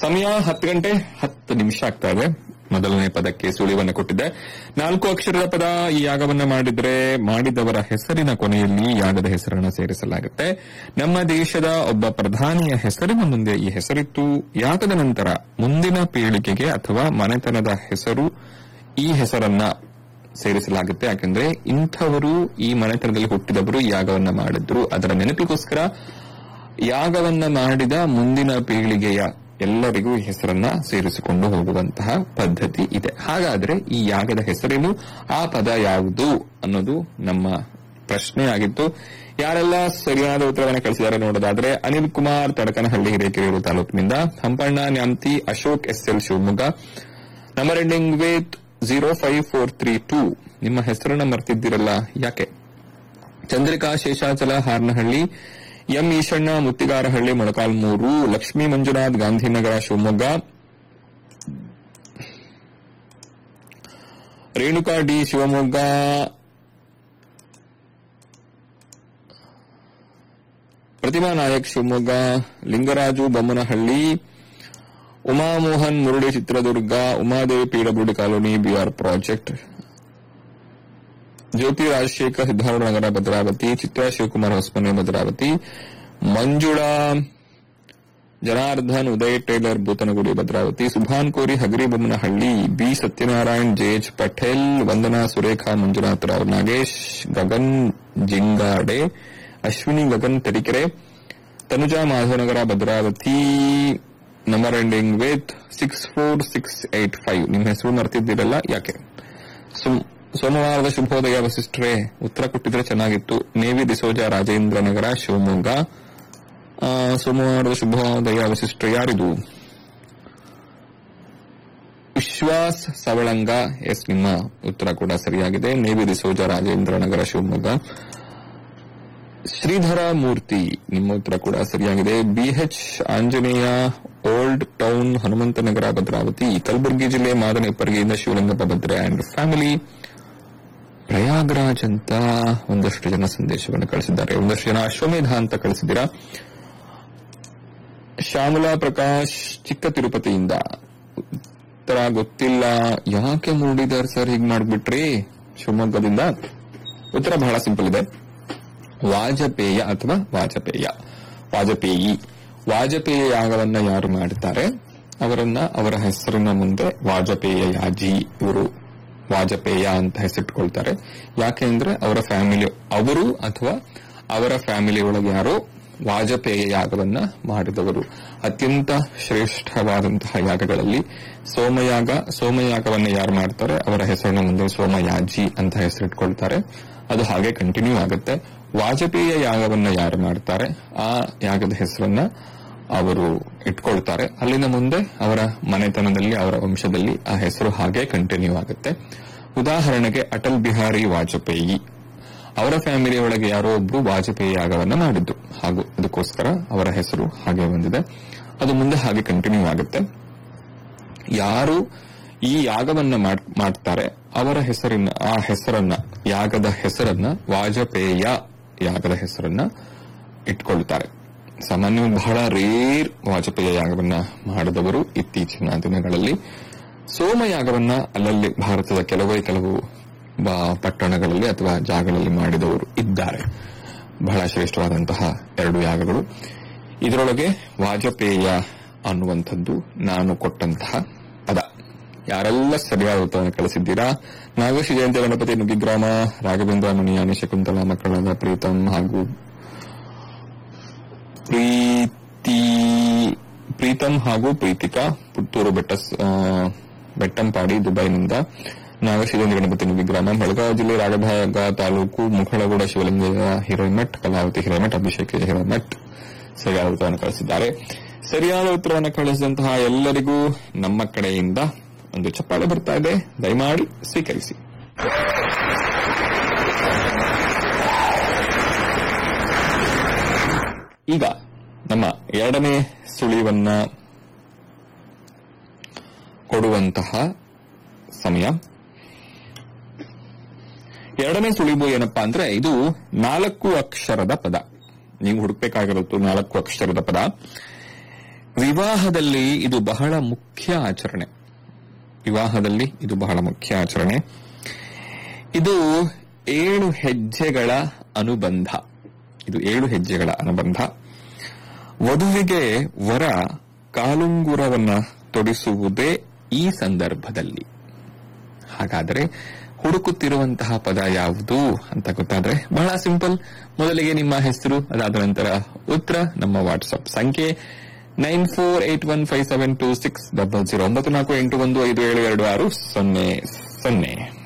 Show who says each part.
Speaker 1: ಸಮಯ ಹತ್ತು ಗಂಟೆ ಹತ್ತು ನಿಮಿಷ ಆಗ್ತಾ ಇದೆ ಮೊದಲನೇ ಪದಕ್ಕೆ ಸುಳಿವನ್ನು ಕೊಟ್ಟಿದ್ದೆ ನಾಲ್ಕು ಅಕ್ಷರದ ಪದ ಈ ಯಾಗವನ್ನ ಮಾಡಿದ್ರೆ ಮಾಡಿದವರ ಹೆಸರಿನ ಕೊನೆಯಲ್ಲಿ ಯಾಗದ ಹೆಸರನ್ನು ಸೇರಿಸಲಾಗುತ್ತೆ ನಮ್ಮ ದೇಶದ ಒಬ್ಬ ಪ್ರಧಾನಿಯ ಹೆಸರಿನ ಮುಂದೆ ಈ ಹೆಸರಿತ್ತು ಯಾಗದ ನಂತರ ಮುಂದಿನ ಪೀಳಿಗೆಗೆ ಅಥವಾ ಮನೆತನದ ಹೆಸರು ಈ ಹೆಸರನ್ನ ಸೇರಿಸಲಾಗುತ್ತೆ ಯಾಕಂದ್ರೆ ಇಂಥವರು ಈ ಮನೆತನದಲ್ಲಿ ಹುಟ್ಟಿದವರು ಈ ಯಾಗವನ್ನ ಮಾಡಿದ್ರು ಅದರ ನೆನಪಿಗೋಸ್ಕರ ಯಾಗವನ್ನ ಮಾಡಿದ ಮುಂದಿನ ಪೀಳಿಗೆಯ ಎಲ್ಲರಿಗೂ ಈ ಹೆಸರನ್ನ ಸೇರಿಸಿಕೊಂಡು ಹೋಗುವಂತಹ ಪದ್ಧತಿ ಇದೆ ಹಾಗಾದ್ರೆ ಈ ಯಾಗದ ಹೆಸರೇನು ಆ ಪದ ಯಾವುದು ಅನ್ನೋದು ನಮ್ಮ ಪ್ರಶ್ನೆ ಆಗಿತ್ತು ಯಾರೆಲ್ಲ ಸರಿಯಾದ ಉತ್ತರವನ್ನು ಕಳಿಸಿದ್ದಾರೆ ನೋಡೋದಾದ್ರೆ ಅನಿಲ್ ಕುಮಾರ್ ತಡಕನಹಳ್ಳಿ ಹಿರೇಕೆರೂರು ತಾಲೂಕಿನಿಂದ Hampanna Nyamathi Ashok S L Shivamogga number ending with zero five four three two ನಿಮ್ಮ ಹೆಸರನ್ನ ಮರ್ತಿದ್ದೀರಲ್ಲ ಯಾಕೆ Chandrika Seshachala Harnahalli M Eshanna Muttigarahalli Molakalmuru Lakshmi Manjunath Gandhinagara Shivamogga Renuka D Shivamogga Prathima Nayak Shivamogga Lingaraju Bommanahalli Umamohan Murali Chitradurga Umadevi PWD colony BR project Jyothi Rajashekar Siddharoodha Nagara Bhadravathi Chitra Shivakumar Hosamane Bhadravathi Manjula Janardhan Uday tailor Boothanagudi Bhadravathi Subhan Kori Hagaribommanahalli B Sathyanarayan JH Patel Vandana Surekha Manjunath Rao Nagesh Gagan Jingade Ashwini Gagan Tarikere Tanuja Madhavanagara Bhadravathi number ending with six four six eight five ನಿಮ್ಮ ಹೆಸರು ಮರ್ತಿದ್ದೀರಲ್ಲ ಯಾಕೆ ಸುಮ್- ಸೋಮವಾರದ ಶುಭೋದಯ ವಸಿಷ್ಠರೇ ಉತ್ತರ ಕೊಟ್ಟಿದ್ರೆ ಚೆನ್ನಾಗಿತ್ತು ನೇವಿ ಡಿಸೋಜಾ ರಾಜೇಂದ್ರ ನಗರ ಶಿವಮೊಗ್ಗ ಆ, ಸೋಮವಾರದ ಶುಭೋದಯ ವಸಿಷ್ಠ ಯಾರಿದು ವಿಶ್ವಾಸ್ ಸವಳಂಗ ಎಸ್ ನಿಮ್ಮ ಉತ್ತರ ಕೂಡ ಸರಿಯಾಗಿದೆ ನೇವಿ ಡಿಸೋಜಾ ರಾಜೇಂದ್ರ ನಗರ ಶಿವಮೊಗ್ಗ ಶ್ರೀಧರ ಮೂರ್ತಿ ನಿಮ್ಮ ಉತ್ತರ ಕೂಡ ಸರಿಯಾಗಿದೆ B H Anjaneya old town Hanumanthanagar Bhadravati Kalaburagi ಜಿಲ್ಲೆ ಮಾದನ ಇಪ್ಪರಿಗೆಯಿಂದ ಶಿವಲಿಂಗಪ್ಪ ಭದ್ರೆ ಅಂಡ್ ಫ್ಯಾಮಿಲಿ ಪ್ರಯಾಗ್ರಾಜ್ ಅಂತ ಒಂದಷ್ಟು ಜನ ಸಂದೇಶವನ್ನು ಕಳಿಸಿದ್ದಾರೆ ಒಂದಷ್ಟು ಜನ ಅಶ್ವಮೇಧ ಅಂತ ಕಳಿಸಿದ್ದೀರಾ ಶ್ಯಾಮಲಾ ಪ್ರಕಾಶ್ ಚಿಕ್ಕ ತಿರುಪತಿಯಿಂದ ಉತ್ತರ ಗೊತ್ತಿಲ್ಲ ಯಾಕೆ ಮುರಳೀಧರ್ ಸರ್ ಹೀಗ್ ಮಾಡ್ಬಿಟ್ರಿ ಶಿವಮೊಗ್ಗದಿಂದ ಉತ್ತರ ಬಹಳ ಸಿಂಪಲ್ ಇದೆ ವಾಜಪೇಯ ಅಥವಾ ವಾಜಪೇಯ ವಾಜಪೇಯಿ ವಾಜಪೇಯ ಯಾಗವನ್ನ ಯಾರು ಮಾಡುತ್ತಾರೆ ಅವರನ್ನ ಅವರ ಹೆಸರಿನ ಮುಂದೆ ವಾಜಪೇಯ ಯಾಜಿ ಇವರು ವಾಜಪೇಯ ಅಂತ ಹೆಸರಿಟ್ಕೊಳ್ತಾರೆ ಯಾಕೆ ಅಂದ್ರೆ ಅವರ ಫ್ಯಾಮಿಲಿ ಅವರು ಅಥವಾ ಅವರ ಫ್ಯಾಮಿಲಿ ಒಳಗೆ ಯಾರೋ ವಾಜಪೇಯ ಯಾಗವನ್ನ ಮಾಡಿದವರು ಅತ್ಯಂತ ಶ್ರೇಷ್ಠವಾದಂತಹ ಯಾಗಗಳಲ್ಲಿ ಸೋಮಯಾಗ ಸೋಮಯಾಗವನ್ನ ಯಾರು ಮಾಡ್ತಾರೆ ಅವರ ಹೆಸರಿನ ಮುಂದೆ ಸೋಮಯಾಜಿ ಅಂತ ಹೆಸರಿಟ್ಕೊಳ್ತಾರೆ ಅದು ಹಾಗೆ ಕಂಟಿನ್ಯೂ ಆಗುತ್ತೆ ವಾಜಪೇಯ ಯಾಗವನ್ನ ಯಾರು ಮಾಡ್ತಾರೆ ಆ ಯಾಗದ ಹೆಸರನ್ನ ಅವರು ಇಟ್ಕೊಳ್ತಾರೆ ಅಲ್ಲಿನ ಮುಂದೆ ಅವರ ಮನೆತನದಲ್ಲಿ ಅವರ ವಂಶದಲ್ಲಿ ಆ ಹೆಸರು ಹಾಗೆ ಕಂಟಿನ್ಯೂ ಆಗುತ್ತೆ ಉದಾಹರಣೆಗೆ ಅಟಲ್ ಬಿಹಾರಿ ವಾಜಪೇಯಿ ಅವರ ಫ್ಯಾಮಿಲಿ ಒಳಗೆ ಯಾರೋ ಒಬ್ರು ವಾಜಪೇಯಿ ಯಾಗವನ್ನ ಮಾಡಿದ್ದು ಹಾಗೂ ಅದಕ್ಕೋಸ್ಕರ ಅವರ ಹೆಸರು ಹಾಗೆ ಬಂದಿದೆ ಅದು ಮುಂದೆ ಹಾಗೆ ಕಂಟಿನ್ಯೂ ಆಗುತ್ತೆ ಯಾರು ಈ ಯಾಗವನ್ನ ಮಾಡ್- ಮಾಡ್ತಾರೆ ಅವರ ಹೆಸರಿನ ಆ ಹೆಸರನ್ನ ಯಾಗದ ಹೆಸರನ್ನ ವಾಜಪೇಯ ಯಾಗದ ಹೆಸರನ್ನ ಇಟ್ಕೊಳ್ತಾರೆ ಸಾಮಾನ್ಯವಾಗಿ ಬಹಳ ರೇರ್ ವಾಜಪೇಯ ಯಾಗವನ್ನ ಮಾಡಿದವರು ಇತ್ತೀಚಿನ ದಿನಗಳಲ್ಲಿ ಸೋಮಯಾಗವನ್ನ ಅಲ್ಲಲ್ಲಿ ಭಾರತದ ಕೆಲವೇ ಕೆಲವು ಬ- ಪಟ್ಟಣಗಳಲ್ಲಿ ಅಥವಾ ಜಾಗಗಳಲ್ಲಿ ಮಾಡಿದವರು ಇದ್ದಾರೆ ಬಹಳ ಶ್ರೇಷ್ಠವಾದಂತಹ ಎರಡು ಯಾಗಗಳು ಇದರೊಳಗೆ ವಾಜಪೇಯ ಅನ್ನುವಂಥದ್ದು ನಾನು ಕೊಟ್ಟಂತಹ ಪದ ಯಾರೆಲ್ಲ ಸರಿಯಾದ ಉತ್ತರವನ್ನು ಕಳಿಸಿದ್ದೀರಾ ನಾಗೇಶ್ ಜಯಂತಿ ಗಣಪತಿ ನುಗ್ಗಿಗ್ರಾಮ ರಾಘವೇಂದ್ರ ಮುನಿಯಾನಿ ಶಕುಂತಲಾ ಮಕ್ಕಳಾದ ಪ್ರೀತಂ ಹಾಗೂ ಪ್ರೀತಿ ಪ್ರೀತಂ ಹಾಗೂ ಪ್ರೀತಿಕಾ ಪುತ್ತೂರು ಬೆಟ್ಟ ಆ, ಬೆಟ್ಟಂಪಾಡಿ ದುಬೈನಿಂದ ನಾಗಶಿಲೇಂದ್ರ ಗಣಪತಿ ನುಗ್ಗಿಗ್ರಾಮ ಬೆಳಗಾವಿ ಜಿಲ್ಲೆ ರಾಗಭಾಗ ತಾಲೂಕು ಮುಖಳಗೂಡ ಶಿವಲಿಂಗಯ್ಯ ಹಿರೇಮಠ್ ಕಲಾವತಿ ಹಿರೇಮಠ್ ಅಭಿಷೇಕ್ ಹಿರೇಮಠ್ ಸರಿಯಾದ ಉತ್ತರವನ್ನು ಕಳಿಸಿದ್ದಾರೆ ಸರಿಯಾದ ಉತ್ತರವನ್ನು ಕಳಿಸಿದಂತಹ ಎಲ್ಲರಿಗೂ ನಮ್ಮ ಕಡೆಯಿಂದ ಒಂದು ಚಪ್ಪಾಳೆ ಬರ್ತಾ ಇದೆ ದಯಮಾಡಿ ಸ್ವೀಕರಿಸಿ ಈಗ ನಮ್ಮ ಎರಡನೇ ಸುಳಿವನ್ನ ಕೊಡುವಂತಹ ಸಮಯ ಎರಡನೇ ಸುಳಿವು ಏನಪ್ಪಾ ಅಂದ್ರೆ ಇದು ನಾಲ್ಕು ಅಕ್ಷರದ ಪದ ನೀವು ಹುಡುಕ್ಬೇಕಾಗಿರುತ್ತು ನಾಲ್ಕು ಅಕ್ಷರದ ಪದ ವಿವಾಹದಲ್ಲಿ ಇದು ಬಹಳ ಮುಖ್ಯ ಆಚರಣೆ ವಿವಾಹದಲ್ಲಿ ಇದು ಬಹಳ ಮುಖ್ಯ ಆಚರಣೆ ಇದು ಏಳು ಹೆಜ್ಜೆಗಳ ಅನುಬಂಧ ಇದು ಏಳು ಹೆಜ್ಜೆಗಳ ಅನುಬಂಧ ವಧುವಿಗೆ ವರ ಕಾಲುಂಗುರವನ್ನ ತೊಡಿಸುವುದೇ ಈ ಸಂದರ್ಭದಲ್ಲಿ ಹಾಗಾದರೆ ಹುಡುಕುತ್ತಿರುವಂತಹ ಪದ ಯಾವುದು ಅಂತ ಗೊತ್ತಾದ್ರೆ ಬಹಳ ಸಿಂಪಲ್ ಮೊದಲಿಗೆ ನಿಮ್ಮ ಹೆಸರು ಅದಾದ ನಂತರ ಉತ್ತರ ನಮ್ಮ ವಾಟ್ಸ್ಆಪ್ ಸಂಖ್ಯೆ nine four eight one five seven two six double zero ಒಂಬತ್ತು ನಾಲ್ಕು ಎಂಟು ಒಂದು ಐದು ಏಳು ಎರಡು ಆರು ಸೊನ್ನೆ ಸೊನ್ನೆ